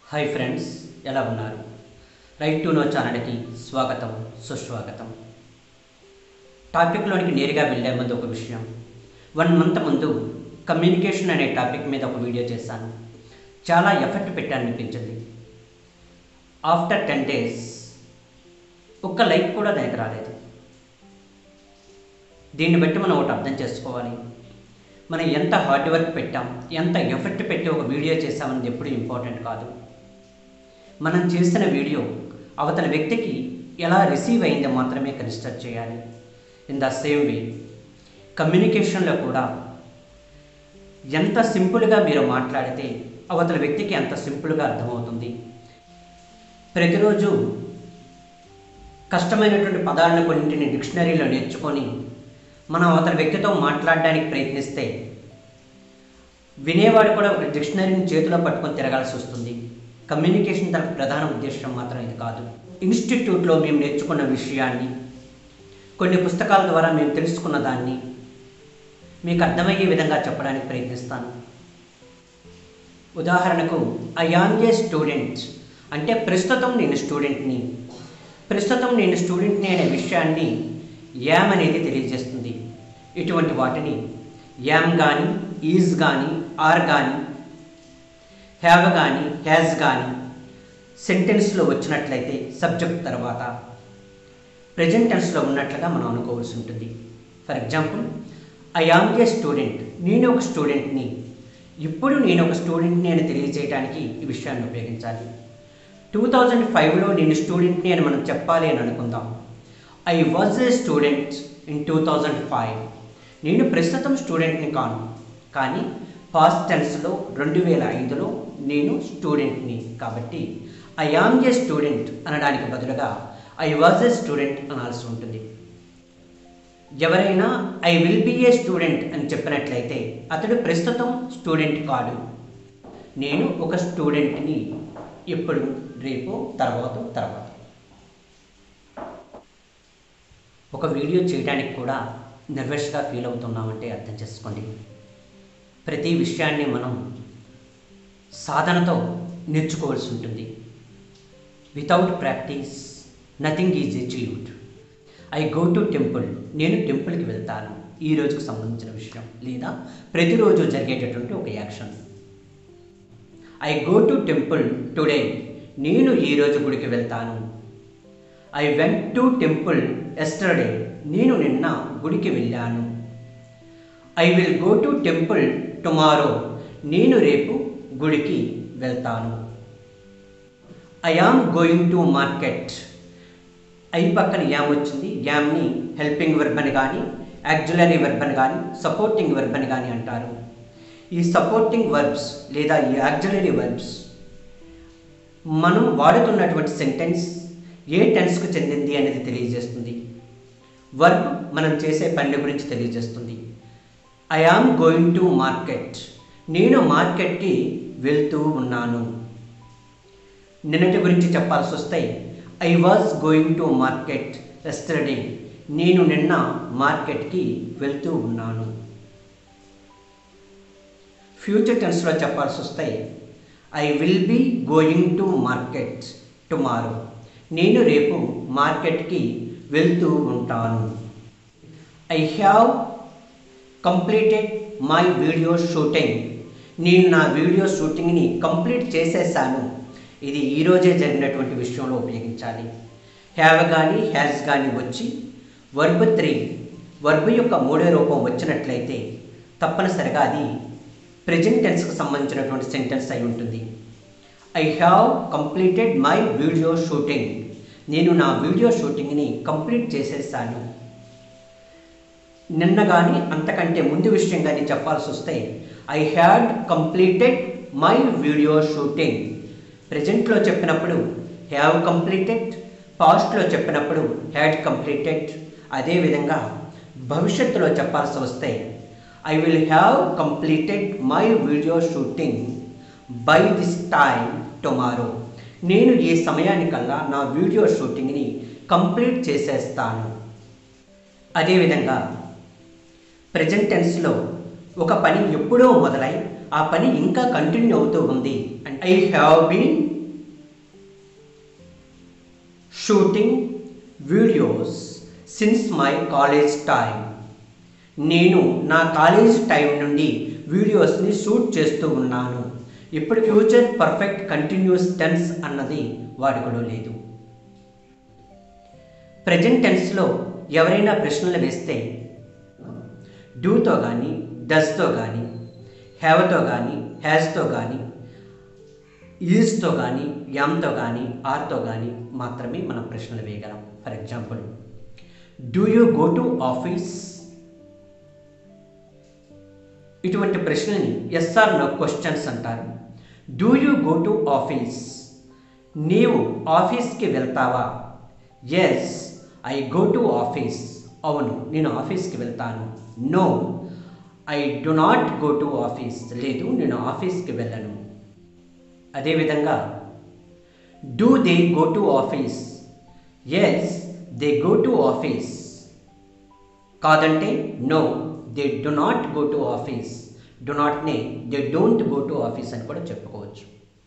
hi friends ఎలా ఉన్నారు right to know ఛానల్కి స్వాగతం సుస్వాగతం టాపిక్లోనికి నేరుగా వెళ్ళే ముందు ఒక విషయం వన్ మంత్ ముందు కమ్యూనికేషన్ అనే టాపిక్ మీద ఒక వీడియో చేశాను చాలా ఎఫర్ట్ పెట్టాను అనిపించింది ఆఫ్టర్ టెన్ డేస్ ఒక్క లైక్ కూడా దానికి రాలేదు దీన్ని బట్టి మనం ఒకటి అర్థం చేసుకోవాలి మనం ఎంత హార్డ్ వర్క్ పెట్టాం ఎంత ఎఫర్ట్ పెట్టి ఒక వీడియో చేసామన్నది ఎప్పుడు ఇంపార్టెంట్ కాదు మనం చేసిన వీడియో అవతల వ్యక్తికి ఎలా రిసీవ్ అయిందో మాత్రమే కన్సిడర్ చేయాలి ఇన్ ద సేమ్ వే కమ్యూనికేషన్లో కూడా ఎంత సింపుల్గా మీరు మాట్లాడితే అవతల వ్యక్తికి అంత సింపుల్గా అర్థమవుతుంది ప్రతిరోజు కష్టమైనటువంటి పదాలను కొన్నింటిని డిక్షనరీలో నేర్చుకొని మనం అవతల వ్యక్తితో మాట్లాడడానికి ప్రయత్నిస్తే వినేవాడు కూడా ఒక డిక్షనరీని చేతిలో పట్టుకొని తిరగాల్సి వస్తుంది కమ్యూనికేషన్ తన ప్రధాన ఉద్దేశం మాత్రం ఇది కాదు ఇన్స్టిట్యూట్లో మేము నేర్చుకున్న విషయాన్ని కొన్ని పుస్తకాల ద్వారా మేము తెలుసుకున్న దాన్ని మీకు అర్థమయ్యే విధంగా చెప్పడానికి ప్రయత్నిస్తాను ఉదాహరణకు ఐ ఆమ్ ఏ స్టూడెంట్ అంటే ప్రస్తుతం నేను స్టూడెంట్ని ప్రస్తుతం నేను స్టూడెంట్ని అనే విషయాన్ని యామ్ అనేది తెలియజేస్తుంది ఇటువంటి వాటిని యామ్ కానీ ఈజ్ కానీ ఆర్ కానీ హ్యావ్ కానీ హ్యాజ్ కానీ సెంటెన్స్లో వచ్చినట్లయితే సబ్జెక్ట్ తర్వాత ప్రజెంట్ టెన్స్లో ఉన్నట్లుగా మనం అనుకోవాల్సి ఉంటుంది for example I am a student నేను ఒక స్టూడెంట్ని ఇప్పుడు నేను ఒక స్టూడెంట్ని అని తెలియజేయడానికి ఈ విషయాన్ని ఉపయోగించాలి టూ థౌజండ్ ఫైవ్లో నేను స్టూడెంట్ని అని మనం చెప్పాలి అని అనుకుందాం I was a student in two thousand five నేను ప్రస్తుతం స్టూడెంట్ని కాను కానీ పాస్ట్ టెన్స్లో రెండు వేల ఐదులో నేను స్టూడెంట్ని కాబట్టి ఐ ఆమ్ ఏ స్టూడెంట్ అనడానికి బదులుగా ఐ వాజ్ ఏ స్టూడెంట్ అనాల్సి ఉంటుంది ఎవరైనా I will be a student అని చెప్పినట్లయితే అతడు ప్రస్తుతం స్టూడెంట్ కాడు నేను ఒక స్టూడెంట్ని ఇప్పుడు రేపు తర్వాత తర్వాత ఒక వీడియో చేయడానికి కూడా నర్వస్గా ఫీల్ అవుతున్నామంటే అర్థం చేసుకోండి ప్రతి విషయాన్ని మనం సాధనతో నేర్చుకోవాల్సి ఉంటుంది without practice nothing is achieved I go to temple నేను టెంపుల్కి వెళ్తాను ఈ రోజుకు సంబంధించిన విషయం లేదా ప్రతిరోజు జరిగేటటువంటి ఒక action I go to temple today నేను ఈరోజు గుడికి వెళ్తాను I went to temple yesterday నేను నిన్న గుడికి వెళ్ళాను I will go to temple tomorrow నేను రేపు గుడికి వెళ్తాను I am going to market I పక్కన యామ్ వచ్చింది యామ్ని హెల్పింగ్ వెర్బ్ అని కానీ యాక్చులరీ వెర్బ్ అని కానీ సపోర్టింగ్ వెర్బ్ అని కానీ అంటారు ఈ సపోర్టింగ్ వర్బ్స్ లేదా ఈ యాక్చులరీ వర్బ్స్ మనం వాడుతున్నటువంటి సెంటెన్స్ ఏ టెన్స్కు చెందింది అనేది తెలియజేస్తుంది వర్బ్ మనం చేసే పని గురించి తెలియజేస్తుంది I am going to market నేను మార్కెట్కి వెళ్తూ ఉన్నాను నిన్నటి గురించి చెప్పాల్సి వస్తే I was going to market yesterday నేను నిన్న మార్కెట్కి వెళ్తూ ఉన్నాను ఫ్యూచర్ టెన్స్లో చెప్పాల్సి వస్తే I will be going to market tomorrow నేను రేపు మార్కెట్కి వెళ్తూ ఉంటాను I have completed my video shooting నేను నా వీడియో షూటింగ్ని కంప్లీట్ చేసేసాను ఇది ఈరోజే జరిగినటువంటి విషయంలో ఉపయోగించాలి హ్యావ్ కానీ హ్యాస్ కానీ వచ్చి వర్బ్ త్రీ వర్బ్ యొక్క మూడో రూపం వచ్చినట్లయితే తప్పనిసరిగా అది ప్రజెంట్ టెన్స్కి సంబంధించినటువంటి సెంటెన్స్ అయి ఉంటుంది I have completed my video shooting నేను నా వీడియో షూటింగ్ని కంప్లీట్ చేసేసాను నిన్న కానీ అంతకంటే ముందు విషయం కానీ చెప్పాల్సి వస్తే I had completed my video shooting ప్రజెంట్లో చెప్పినప్పుడు హ్యావ్ కంప్లీటెడ్ పాస్ట్లో చెప్పినప్పుడు హ్యాడ్ కంప్లీటెడ్ అదేవిధంగా భవిష్యత్తులో చెప్పాల్సి వస్తే I will have completed my video shooting by this time tomorrow నేను ఈ సమయానికల్లా నా వీడియో షూటింగ్ని కంప్లీట్ చేసేస్తాను అదేవిధంగా ప్రజెంట్ టెన్స్లో ఒక పని ఎప్పుడో మొదలై ఆ పని ఇంకా కంటిన్యూ అవుతూ ఉంది I have been shooting videos since my college time నేను నా కాలేజ్ టైం నుండి వీడియోస్ని షూట్ చేస్తూ ఉన్నాను ఇప్పుడు ఫ్యూచర్ పర్ఫెక్ట్ కంటిన్యూస్ టెన్స్ అన్నది వాడుకలో లేదు ప్రజెంట్ టెన్స్లో ఎవరైనా ప్రశ్నలు వేస్తే డూతో కానీ డస్తో కానీ హ్యావ్తో కానీ హ్యాజ్తో కానీ ఈజ్తో కానీ యామ్తో కానీ ఆర్తో కానీ మాత్రమే మనం ప్రశ్నలు వేయగలం for example do you go to office ఇటువంటి ప్రశ్నని ఎస్ఆర్ నో క్వశ్చన్స్ అంటారు do you go to office నీవు ఆఫీస్కి వెళ్తావా yes I go to office అవును నేను ఆఫీస్కి వెళ్తాను no I do not go to office లేదు నేను ఆఫీస్కి వెళ్ళను అదేవిధంగా do they go to office yes they go to office కాదంటే no they do not go to office do నాట్నే they don't go to office అని కూడా చెప్పుకోవచ్చు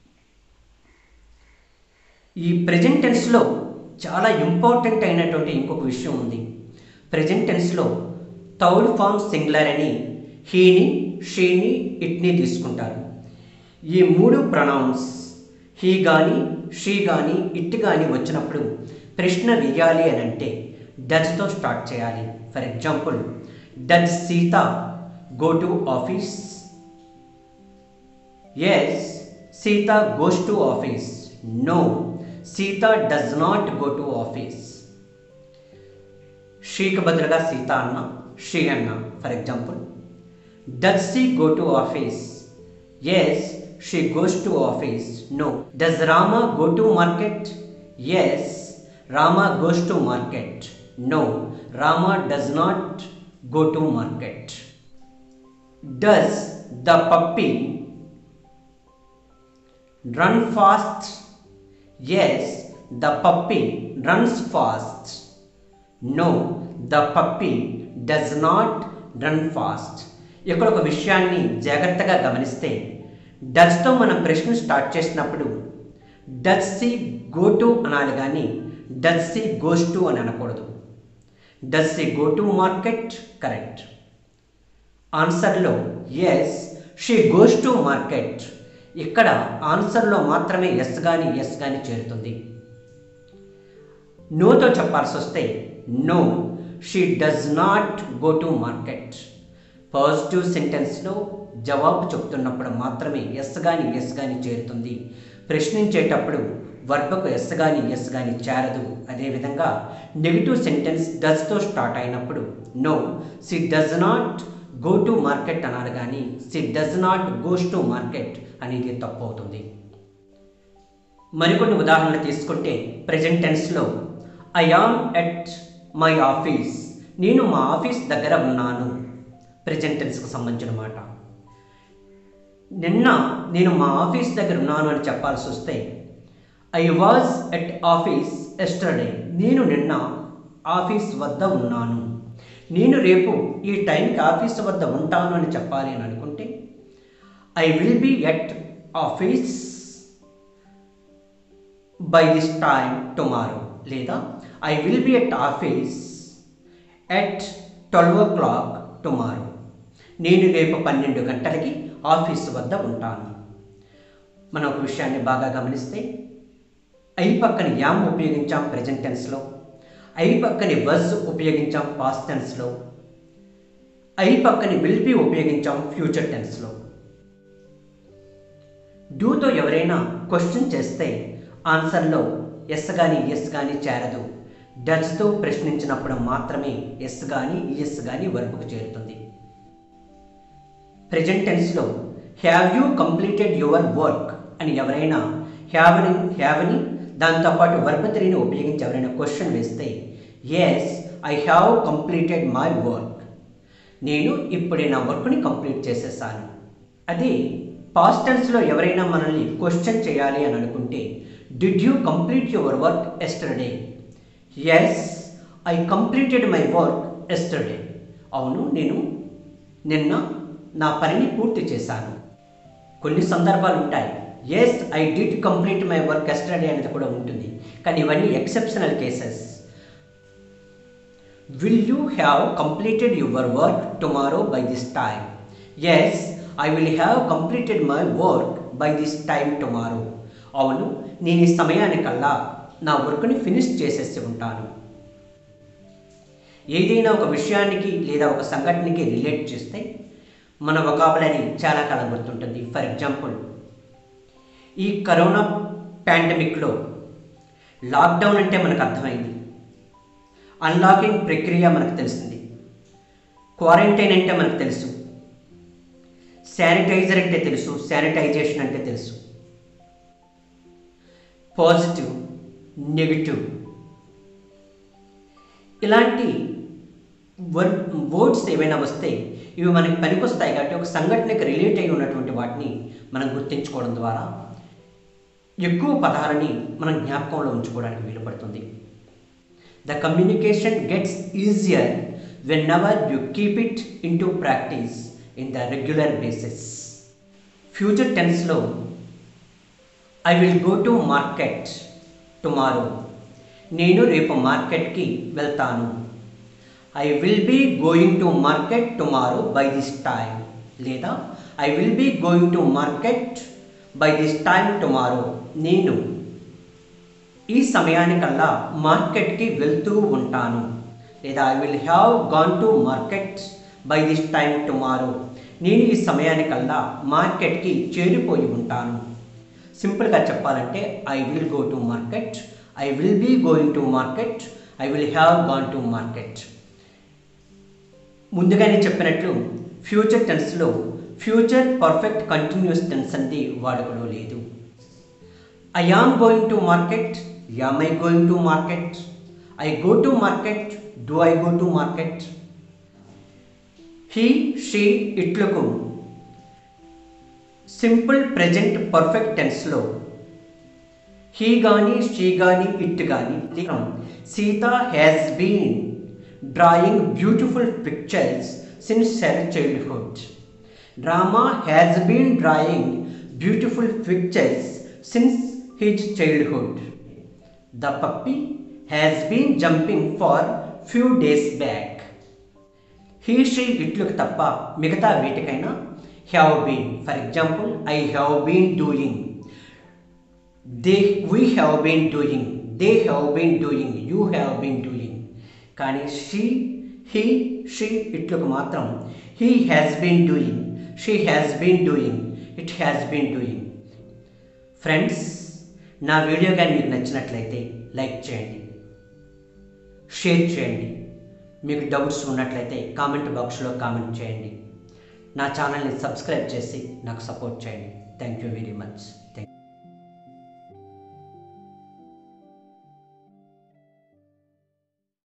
ఈ ప్రజెంట్ టెన్స్లో చాలా ఇంపార్టెంట్ అయినటువంటి ఇంకొక విషయం ఉంది ప్రజెంట్ టెన్స్లో థర్డ్ ఫార్మ్ సింగులర్ అని హీని షీని ఇట్ని తీసుకుంటారు ఈ మూడు ప్రొనౌన్స్ హీ కానీ షీ కానీ ఇట్ కానీ వచ్చినప్పుడు ప్రశ్న వేయాలి అని అంటే డజ్తో స్టార్ట్ చేయాలి for example does Sita go to office yes Sita goes to office no Sita does not go to office షీకి బదులుగా సీత అన్న షీ అన్న for example does she go to office yes she goes to office no does Rama go to market yes Rama goes to market no Rama does not go to market does the puppy run fast yes the puppy runs fast no the puppy does not run fast ఇక్కడ ఒక విషయాన్ని జాగ్రత్తగా గమనిస్తే డస్తో మనం ప్రశ్న start చేసినప్పుడు does she go to అనాలి కానీ డస్ సి గోస్ టు అని అనకూడదు does she go to market correct ఆన్సర్లో yes she goes to market ఇక్కడ ఆన్సర్లో మాత్రమే ఎస్ కానీ ఎస్ కానీ చేరుతుంది నోతో చెప్పాల్సి వస్తే no she does not go to market positive సెంటెన్స్లో జవాబు చెప్తున్నప్పుడు మాత్రమే ఎస్ కానీ ఎస్ కానీ చేరుతుంది ప్రశ్నించేటప్పుడు వర్బకు ఎస్ కానీ ఎస్ కానీ చేరదు అదేవిధంగా నెగిటివ్ సెంటెన్స్ డస్తో స్టార్ట్ అయినప్పుడు no she does not go to market అనాలి కానీ she does not goes to market అనేది తప్పు అవుతుంది మరికొన్ని ఉదాహరణలు తీసుకుంటే ప్రజెంట్ టెన్స్లో I am at my office నేను మా ఆఫీస్ దగ్గర ఉన్నాను ప్రజెంట్ టెన్స్కి సంబంధించిన మాట నిన్న నేను మా ఆఫీస్ దగ్గర ఉన్నాను అని చెప్పాల్సి వస్తే I was at office yesterday నేను నిన్న ఆఫీస్ వద్ద ఉన్నాను నేను రేపు ఈ టైంకి ఆఫీస్ వద్ద ఉంటాను అని చెప్పాలి అని అనుకుంటే I will be at office by this time tomorrow లేదా I will be at office at twelve o'clock tomorrow నేను రేపు పన్నెండు గంటలకి ఆఫీస్ వద్ద ఉంటాను మనం ఒక విషయాన్ని బాగా గమనిస్తే ఐ పక్కన యామ్ ఉపయోగించాం ప్రజెంట్ టెన్స్లో ఐ పక్కని వజ్ ఉపయోగించాం పాస్ట్ టెన్స్లో ఐ పక్కని విల్ బి ఉపయోగించాం ఫ్యూచర్ టెన్స్లో డూతో ఎవరైనా క్వశ్చన్ చేస్తే ఆన్సర్లో ఎస్ కానీ ఎస్ కానీ చేరదు డచ్తో ప్రశ్నించినప్పుడు మాత్రమే ఎస్ కానీ ఎస్ కానీ వర్బుకు చేరుతుంది ప్రజెంట్ టెన్స్లో have you completed your work అని ఎవరైనా హ్యావ్ని హ్యావ్ని దాంతోపాటు వర్బ్ త్రీని ఉపయోగించి ఎవరైనా క్వశ్చన్ వేస్తే yes I have completed my work నేను ఇప్పుడే నా వర్క్ని కంప్లీట్ చేసేసాను అది పాస్ట్ టెన్స్లో ఎవరైనా మనల్ని క్వశ్చన్ చేయాలి అని అనుకుంటే did you complete your work yesterday yes I completed my work yesterday అవును నేను నిన్న నా పనిని పూర్తి చేశాను కొన్ని సందర్భాలు ఉంటాయి yes I did complete my work yesterday అనేది కూడా ఉంటుంది కానీ ఇవన్నీ exceptional cases will you have completed your work tomorrow by this time yes I will have completed my work by this time tomorrow అవును నేను ఈ సమయానికల్లా నా వర్క్ని ఫినిష్ చేసేసి ఉంటాను ఏదైనా ఒక విషయానికి లేదా ఒక సంఘటనకి రిలేట్ చేస్తే మన వొకాబులరీ చాలా కాలం గుర్తుంటుంది ఫర్ ఎగ్జాంపుల్ ఈ కరోనా పాండమిక్లో లాక్డౌన్ అంటే మనకు అర్థమైంది అన్లాకింగ్ ప్రక్రియ మనకు తెలిసింది క్వారంటైన్ అంటే మనకు తెలుసు శానిటైజర్ అంటే తెలుసు శానిటైజేషన్ అంటే తెలుసు పాజిటివ్ నెగిటివ్ ఇలాంటి వర్ వర్డ్స్ ఏవైనా వస్తే ఇవి మనకి పనికొస్తాయి కాబట్టి ఒక సంఘటనకి రిలేట్ అయి ఉన్నటువంటి వాటిని మనం గుర్తించుకోవడం ద్వారా ఎక్కువ పదాలని మనం జ్ఞాపకంలో ఉంచుకోవడానికి వీలు పడుతుంది the communication gets easier whenever you keep it into practice in the regular basis future టెన్స్లో I will go to market tomorrow నేను రేపు మార్కెట్కి వెళ్తాను I will be going to market tomorrow by this time లేదా I will be going to market by this time tomorrow నేను ఈ సమయానికల్లా మార్కెట్కి వెళ్తూ ఉంటాను లేదా I will have gone to market by this time tomorrow నేను ఈ సమయానికల్లా మార్కెట్కి చేరిపోయి ఉంటాను సింపుల్గా చెప్పాలంటే I will go to market I will be going to market I will have gone to market ముందుగానే చెప్పినట్లు ఫ్యూచర్ టెన్స్లో ఫ్యూచర్ పర్ఫెక్ట్ కంటిన్యూస్ టెన్స్ అనేది వాడుకలో లేదు I am going to market am I going to market I go to market do I go to market he she ఇట్లకు simple present perfect టెన్స్లో he కానీ she కానీ it కానీ Sita has been drawing beautiful pictures since her childhood Rama has been drawing beautiful pictures since his childhood the puppy has been jumping for few days back he she ఇట్లకు తప్ప మిగతా వీటికైనా have been for example I have been doing they we have been doing they have been doing you have been doing కానీ she he she ఇట్లకు మాత్రం he has been doing she has been doing it has been doing friends నా video కానీ మీకు నచ్చినట్లయితే like చేయండి share చేయండి మీకు డౌట్స్ ఉన్నట్లయితే కామెంట్ బాక్స్లో కామెంట్ చేయండి నా ఛానల్ని సబ్స్క్రైబ్ చేసి నాకు సపోర్ట్ చేయండి thank you very much thank